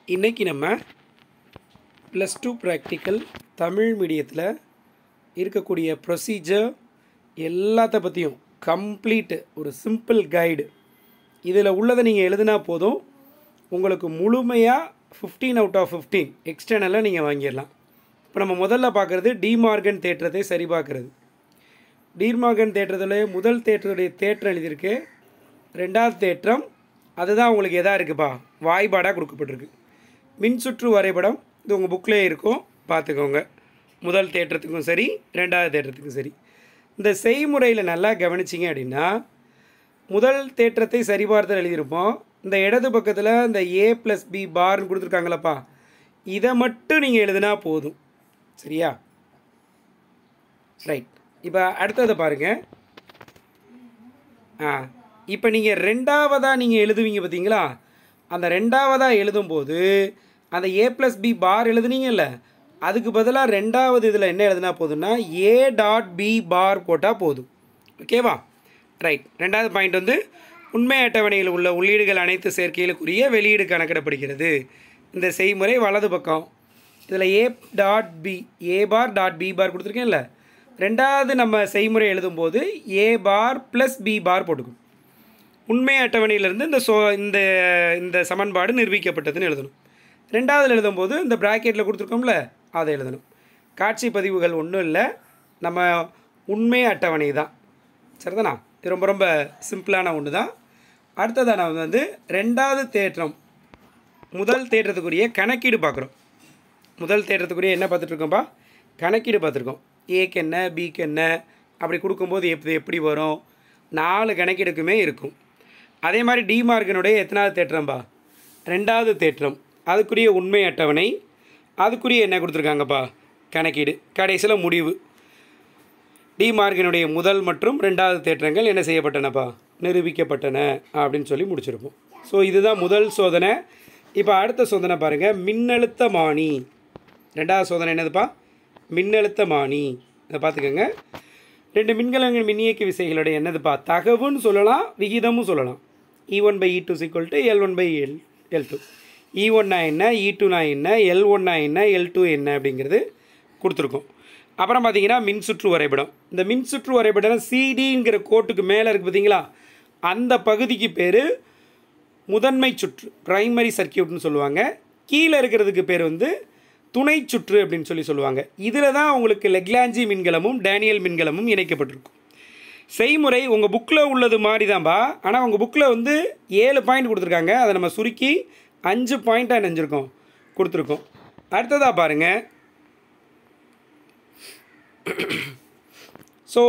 இன்றைக்கி நம்ம plus two practical Tamil மீடியத்தில் இருக்கக்கூடிய ப்ரொசீஜர் எல்லாத்த பற்றியும் கம்ப்ளீட்டு ஒரு சிம்பிள் கைடு இதில் உள்ளதை நீங்கள் எழுதினா போதும் உங்களுக்கு முழுமையாக ஃபிஃப்டீன் அவுட் ஆஃப் ஃபிஃப்டீன் எக்ஸ்டர்னலாக நீங்கள் வாங்கிடலாம் இப்போ நம்ம முதல்ல பார்க்குறது டிமார்கன் தேற்றத்தை சரி பார்க்குறது டீர்மார்கன் தேற்றத்தில் முதல் தேற்றத்துடைய தேற்றம் எழுதியிருக்கு ரெண்டாவது தேற்றம் அதுதான் உங்களுக்கு எதா இருக்குப்பா வாய்பாடாக கொடுக்கப்பட்டிருக்கு மின்சுற்று வரைபடம் இது உங்கள் புக்லேயே இருக்கும் பார்த்துக்கோங்க முதல் தேற்றத்துக்கும் சரி ரெண்டாவது தேற்றத்துக்கும் சரி இந்த செய்முறையில் நல்லா கவனிச்சிங்க அப்படின்னா முதல் தேற்றத்தை சரிபார்த்தல் எழுதியிருப்போம் இந்த இடது பக்கத்தில் இந்த ஏ ப்ளஸ் பி பார்னு கொடுத்துருக்காங்களப்பா இதை மட்டும் நீங்கள் எழுதினா போதும் சரியா ரைட் இப்போ அடுத்ததை பாருங்கள் ஆ இப்போ நீங்கள் ரெண்டாவதாக நீங்கள் எழுதுவீங்க பார்த்தீங்களா அந்த ரெண்டாவதாக எழுதும்போது அந்த ஏ ப்ளஸ் பி பார் எழுதுனீங்கல்ல அதுக்கு பதிலாக ரெண்டாவது இதில் என்ன எழுதுனா போதும்னா ஏ டாட் பி பார் போட்டால் போதும் ஓகேவா ரைட் ரெண்டாவது பாயிண்ட் வந்து உண்மை அட்டவணையில் உள்ள உள்ளீடுகள் அனைத்து சேர்க்கைகளுக்குரிய வெளியீடு கணக்கிடப்படுகிறது இந்த செய்முறை வலது பக்கம் இதில் A dot B A bar dot B bar கொடுத்துருக்கேன்ல ரெண்டாவது நம்ம செய்முறை எழுதும்போது ஏ பார் ப்ளஸ் பி பார் போட்டுக்கும் உண்மை அட்டவணையிலிருந்து இந்த சோ இந்த இந்த சமன்பாடு நிரூபிக்கப்பட்டதுன்னு எழுதணும் ரெண்டாவதுல எழுதும்போது இந்த ப்ராக்கெட்டில் கொடுத்துருக்கோம்ல அதை எழுதணும் காட்சி பதிவுகள் ஒன்றும் இல்லை நம்ம உண்மை அட்டவணை தான் சரிதானா இது ரொம்ப ரொம்ப சிம்பிளான ஒன்று தான் அடுத்ததாக நான் வந்து ரெண்டாவது தேற்றம் முதல் தேற்றத்துக்குரிய கணக்கீடு பார்க்குறோம் முதல் தேற்றத்துக்குரிய என்ன பார்த்துட்ருக்கோம்ப்பா கணக்கீடு பார்த்துருக்கோம் ஏக்கு என்ன பிக்கு என்ன அப்படி கொடுக்கும்போது எப்படி எப்படி வரும் நாலு கணக்கீடுக்குமே இருக்கும் அதே மாதிரி டிமார்கனுடைய எத்தனாவது தேற்றம்பா ரெண்டாவது தேற்றம் அதுக்குரிய உண்மை அட்டவணை அதுக்குரிய என்ன கொடுத்துருக்காங்கப்பா கணக்கீடு கடைசியில் முடிவு டிமார்கனுடைய முதல் மற்றும் ரெண்டாவது தேற்றங்கள் என்ன செய்யப்பட்டனப்பா நிரூபிக்கப்பட்டன அப்படின்னு சொல்லி முடிச்சிருப்போம் ஸோ இதுதான் முதல் சோதனை இப்போ அடுத்த சோதனை பாருங்கள் மின்னழுத்தமானி ரெண்டாவது சோதனை என்னதுப்பா மின்னழுத்தமானி இதை பார்த்துக்கோங்க ரெண்டு மின்கலங்கள் மின்னியக்கு விசைகளுடைய என்னதுப்பா தகவுன்னு சொல்லலாம் விகிதமும் சொல்லலாம் E one by E two equal to L one by L L two E ஒன்னா என்ன இ டூனா என்ன எல் ஒன்னா என்ன எல் டூ என்ன அப்படிங்கிறது கொடுத்துருக்கோம் அப்புறம் பார்த்தீங்கன்னா மின்சுற்று வரைபடம் இந்த மின்சுற்று வரைபடம் சிடிங்கிற கோட்டுக்கு மேலே இருக்குது பார்த்தீங்களா அந்த பகுதிக்கு பேர் முதன்மை சுற்று பிரைமரி சர்க்கியூட்னு சொல்லுவாங்க கீழே இருக்கிறதுக்கு பேர் வந்து துணை சுற்று அப்படின்னு சொல்லி சொல்லுவாங்க இதில் தான் உங்களுக்கு லெக்லாஞ்சி மின்கலமும் டேனியல் மின்கலமும் இணைக்கப்பட்டிருக்கும் செய்முறை உங்கள் புக்கில் உள்ளது மாதிரி தான்பா ஆனால் உங்கள் புக்கில் வந்து ஏழு பாயிண்ட் கொடுத்துருக்காங்க அதை நம்ம சுருக்கி அஞ்சு பாயிண்ட்டாக நினைஞ்சிருக்கோம் கொடுத்துருக்கோம் அடுத்ததாக பாருங்கள் ஸோ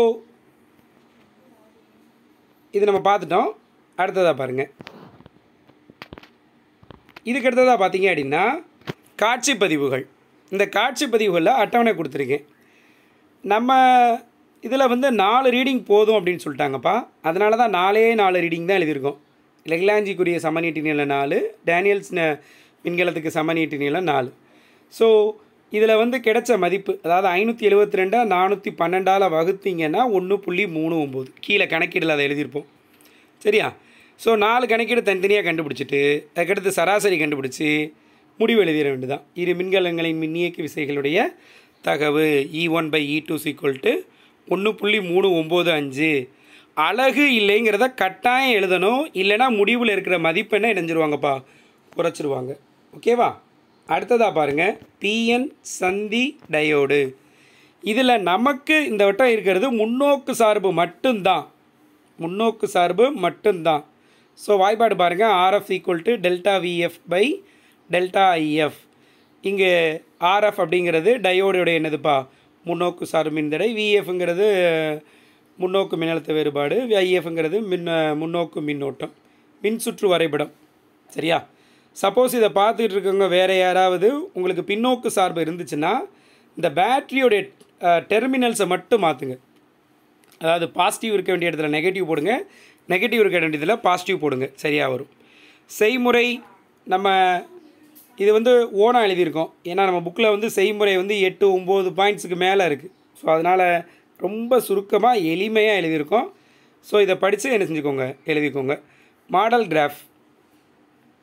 இது நம்ம பார்த்துட்டோம் அடுத்ததாக பாருங்கள் இதுக்கு அடுத்ததாக பார்த்தீங்க அப்படின்னா காட்சி பதிவுகள் இந்த காட்சி பதிவுகளில் அட்டவணை கொடுத்துருக்கேன் நம்ம இதில் வந்து நாலு ரீடிங் போதும் அப்படின்னு சொல்லிட்டாங்கப்பா அதனால தான் நாலே நாலு ரீடிங் தான் எழுதியிருக்கோம் லெக்லாஞ்சிக்குரிய சமநீட்டு நீளம் நாலு டேனியல்ஸ் ந- மின்கலத்துக்கு சமநீட்டு நீளம் நாலு ஸோ இதில் வந்து கிடைச்ச மதிப்பு அதாவது ஐநூற்றி எழுபத்தி ரெண்டா நானூற்றி பன்னெண்டால் வகுத்தீங்கன்னா ஒன்று புள்ளி மூணு ஒம்பது கீழே கணக்கீடில் அதை எழுதியிருப்போம் சரியா ஸோ நாலு கணக்கீடு தனித்தனியாக கண்டுபிடிச்சிட்டு அதுக்கடுத்து சராசரி கண்டுபிடிச்சி முடிவு எழுதிட வேண்டியதான் இரு மின்கலங்களின் மின்னியக்கு விசைகளுடைய தகவு E one by E two equal to ஒன்று புள்ளி மூணு ஒம்பது அஞ்சு அழகு இல்லைங்கிறத கட்டாயம் எழுதணும் இல்லைன்னா முடிவில் இருக்கிற மதிப்பெண்ணை இணைஞ்சிருவாங்கப்பா குறைச்சிருவாங்க ஓகேவா அடுத்ததாக பாருங்கள் பிஎன் சந்தி டயோடு இதில் நமக்கு இந்த வட்டம் இருக்கிறது முன்னோக்கு சார்பு மட்டும்தான் முன்னோக்கு சார்பு மட்டும்தான் ஸோ வாய்ப்பாடு பாருங்கள் RF equal to delta VF by delta IF இங்கே ஆர்எஃப் அப்படிங்கிறது டயோடுடைய என்னதுப்பா முன்னோக்கு சார்பு மின்தடை விஎஃப்ங்கிறது முன்னோக்கு மின்னழுத்த வேறுபாடு ஐஎஃப்ங்கிறது மின் முன்னோக்கு மின்னோட்டம் மின்சுற்று வரைபடம் சரியா சப்போஸ் இதை பார்த்துட்டு இருக்கவங்க வேறு யாராவது உங்களுக்கு பின்னோக்கு சார்பு இருந்துச்சுன்னா இந்த பேட்டரியோடைய டெர்மினல்ஸை மட்டும் மாற்றுங்க அதாவது பாசிட்டிவ் இருக்க வேண்டிய இடத்துல நெகட்டிவ் போடுங்க நெகட்டிவ் இருக்க வேண்டிய இடத்துல பாசிட்டிவ் போடுங்க சரியாக வரும் செய்முறை நம்ம இது வந்து ஓனாக எழுதியிருக்கோம் ஏன்னா நம்ம புக்கில் வந்து செய்முறை வந்து எட்டு ஒம்பது பாயிண்ட்ஸுக்கு மேலே இருக்குது ஸோ அதனால் ரொம்ப சுருக்கமாக எளிமையாக எழுதியிருக்கோம் ஸோ இதை படித்து என்ன செஞ்சுக்கோங்க எழுதிக்கோங்க மாடல் கிராஃப்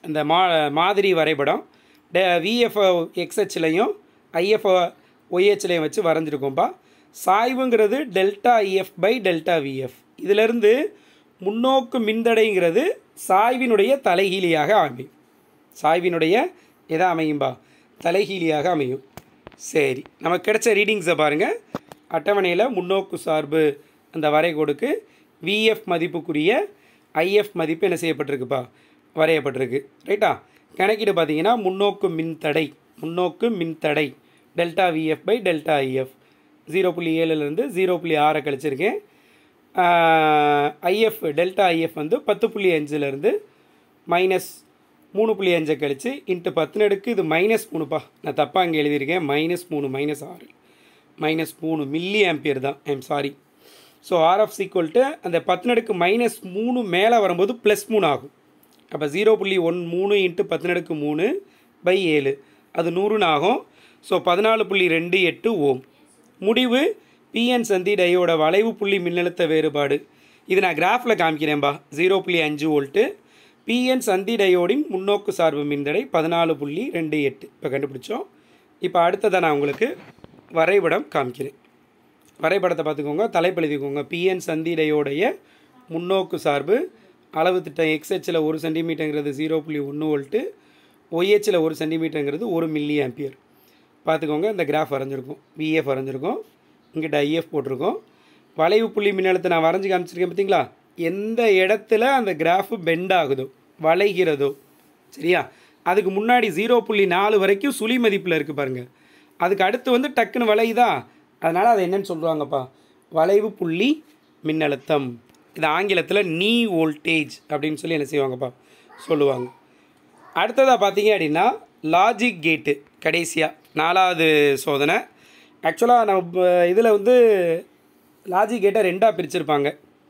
இந்த மா மாதிரி வரைபடம் டே விஎஃப் எக்ஸ்ஹெச்லையும் ஐஎஃப் ஒய்ஹெச்லையும் வச்சு வரைஞ்சிருக்கோம்ப்பா சாய்வுங்கிறது delta IF by delta VF இதிலிருந்து முன்னோக்கு மின்தடைங்கிறது சாய்வினுடைய தலைகீழியாக அமையும் சாய்வினுடைய எதா அமையும்பா தலைகீழியாக அமையும் சரி நமக்கு கிடைச்ச ரீடிங்ஸை பாருங்கள் அட்டவணையில் முன்னோக்கு சார்பு அந்த வரைகோடுக்கு விஎஃப் மதிப்புக்குரிய ஐஎஃப் மதிப்பு என்ன செய்யப்பட்டிருக்குப்பா வரையப்பட்டிருக்கு ரைட்டா கணக்கீடு பார்த்தீங்கன்னா முன்னோக்கு மின்தடை முன்னோக்கு மின்தடை delta VF by delta IF zero புள்ளி ஏழுலேருந்து ஜீரோ புள்ளி ஆறை கழிச்சிருக்கேன் ஐஎஃப் டெல்டா ஐஎஃப் வந்து பத்து புள்ளி அஞ்சுலேருந்து மைனஸ் மூணு புள்ளி அஞ்சை கழிச்சு இன்ட்டு பத்து நடுக்கு இது மைனஸ் மூணுப்பா நான் தப்பாக இங்கே எழுதியிருக்கேன் மைனஸ் மூணு மைனஸ் ஆறு மைனஸ் மூணு மில்லி ஆம்பியர் தான் I'm sorry so RF equal to அந்த பத்து நடுக்கு மைனஸ் மூணு மேலே வரும்போது ப்ளஸ் மூணு ஆகும் அப்போ ஜீரோ புள்ளி ஒன் மூணு இன்ட்டு பத்து நடுக்கு மூணு பை ஏழு அது நூறுன்னு ஆகும் ஸோ பதினாலு புள்ளி ரெண்டு எட்டு ஓம் முடிவு பிஎன் சந்தி டையோட வளைவு புள்ளி மின்னழுத்த வேறுபாடு இது நான் கிராஃபில் காமிக்கிறேன்பா ஜீரோ புள்ளி அஞ்சு வோல்ட்டு பிஎன் சந்தி டயோடின் முன்னோக்கு சார்பு மின்தடை பதினாலு புள்ளி ரெண்டு எட்டு இப்போ கண்டுபிடிச்சோம் இப்போ அடுத்ததை நான் உங்களுக்கு வரைபடம் காமிக்கிறேன் வரைபடத்தை பார்த்துக்கோங்க தலைப்பெழுதிக்கோங்க பிஎன் சந்தி டயோடைய முன்னோக்கு சார்பு அளவு திட்டம் எக்ஸ்ஹெச்சில் ஒரு சென்டிமீட்டருங்கிறது ஜீரோ புள்ளி ஒன்று வோல்ட்டு ஒய்ஹெச்சில் ஒரு சென்டிமீட்டருங்கிறது ஒரு மில்லி ஆம்பியர் பார்த்துக்கோங்க இந்த கிராஃப் வரைஞ்சிருக்கும் விஎஃப் வரைஞ்சிருக்கும் இங்கிட்ட ஐஎஃப் போட்டிருக்கோம் வளைவு புள்ளி மின்னழுத்தை நான் வரைஞ்சி காமிச்சிருக்கேன் பார்த்தீங்களா எந்த இடத்துல அந்த கிராஃபு பெண்ட் ஆகுதோ வளைகிறதோ சரியா அதுக்கு முன்னாடி ஜீரோ புள்ளி நாலு வரைக்கும் சுழி மதிப்பில் இருக்குது பாருங்கள் அதுக்கு அடுத்து வந்து டக்குன்னு வளையுதா அதனால் அதை என்னன்னு சொல்லுவாங்கப்பா வளைவு புள்ளி மின்னழுத்தம் இது ஆங்கிலத்தில் நீ வோல்டேஜ் அப்படின்னு சொல்லி என்ன செய்வாங்கப்பா சொல்லுவாங்க அடுத்ததாக பார்த்தீங்க அப்படின்னா லாஜிக் கேட்டு கடைசியாக நாலாவது சோதனை ஆக்சுவலாக நம்ம இதில் வந்து லாஜிக் கேட்டை ரெண்டாக பிரிச்சிருப்பாங்க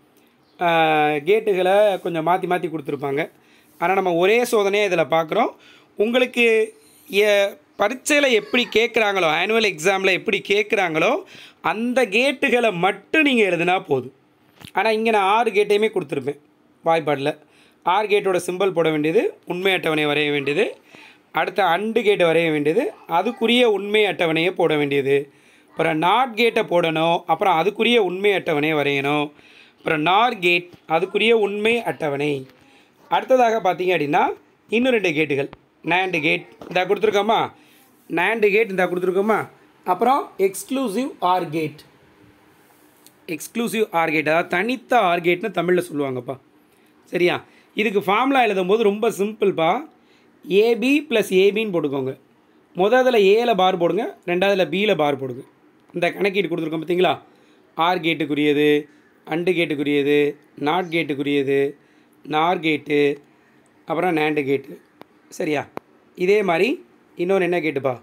கேட்டுகளை கொஞ்சம் மாற்றி மாற்றி கொடுத்துருப்பாங்க ஆனால் நம்ம ஒரே சோதனையை இதில் பார்க்குறோம் உங்களுக்கு எ- பரீட்சையில் எப்படி கேட்குறாங்களோ ஆனுவல் எக்ஸாமில் எப்படி கேட்குறாங்களோ அந்த கேட்டுகளை மட்டும் நீங்கள் எழுதினா போதும் ஆனால் இங்கே நான் ஆறு கேட்டையுமே கொடுத்துருப்பேன் வாய்ப்பாடில் ஆறு கேட்டோட சிம்பல் போட வேண்டியது உண்மை அட்டவணை வரைய வேண்டியது அடுத்த அண்டு கேட்டை வரைய வேண்டியது அதுக்குரிய உண்மை அட்டவணையை போட வேண்டியது அப்புறம் நாட் கேட்டை போடணும் அப்புறம் அதுக்குரிய உண்மை அட்டவணையை வரையணும் அப்புறம் நார் கேட் அதுக்குரிய உண்மை அட்டவணை அடுத்ததாக பார்த்தீங்க அப்படின்னா இன்னும் ரெண்டு கேட்டுகள் நேண்டு கேட் இந்த கொடுத்துருக்கோமா நேண்டு கேட் இந்த கொடுத்துருக்கோமா அப்புறம் exclusive OR gate exclusive OR gate அதாவது தனித்த ஆர் கேட்னு தமிழில் சொல்லுவாங்கப்பா சரியா இதுக்கு ஃபார்முலா எழுதும்போது ரொம்ப சிம்பிள்ப்பா ஏபி ப்ளஸ் ஏபின்னு போட்டுக்கோங்க முதல்ல ஏல பார் போடுங்க ரெண்டாவதுல பியில் பார் போடுங்க இந்த கணக்கீடு கொடுத்துருக்கோம் பார்த்தீங்களா ஆர் கேட்டுக்குரியது அண்டு கேட்டுக்குரியது நாட் கேட்டுக்குரியது நார் கேட்டு அப்புறம் நேண்டு கேட்டு சரியா இதே மாதிரி இன்னொன்று என்ன கேட்டுப்பா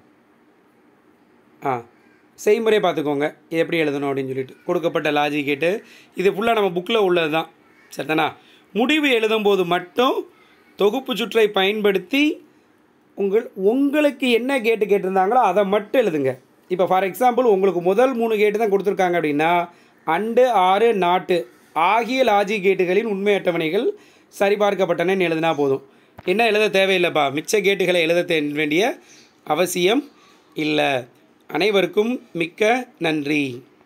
ஆ செய்முறை பார்த்துக்கோங்க இது எப்படி எழுதணும் அப்படின்னு சொல்லிட்டு கொடுக்கப்பட்ட லாஜிக் கேட்டு இது ஃபுல்லாக நம்ம புக்கில் உள்ளது தான் சரிதானா முடிவு எழுதும்போது மட்டும் தொகுப்பு சுற்றை பயன்படுத்தி உங்கள் உங்களுக்கு என்ன கேட்டு கேட்டிருந்தாங்களோ அதை மட்டும் எழுதுங்க இப்போ ஃபார் எக்ஸாம்பிள் உங்களுக்கு முதல் மூணு கேட்டு தான் கொடுத்துருக்காங்க அப்படின்னா அண்டு ஆறு நாட்டு ஆகிய லாஜிக் கேட்டுகளின் உண்மை அட்டவணைகள் சரிபார்க்கப்பட்டனன்னு எழுதினா போதும் என்ன எழுத தேவையில்லைப்பா மிச்ச கேட்டுகளை எழுத தே- வேண்டிய அவசியம் இல்லை அனைவருக்கும் மிக்க நன்றி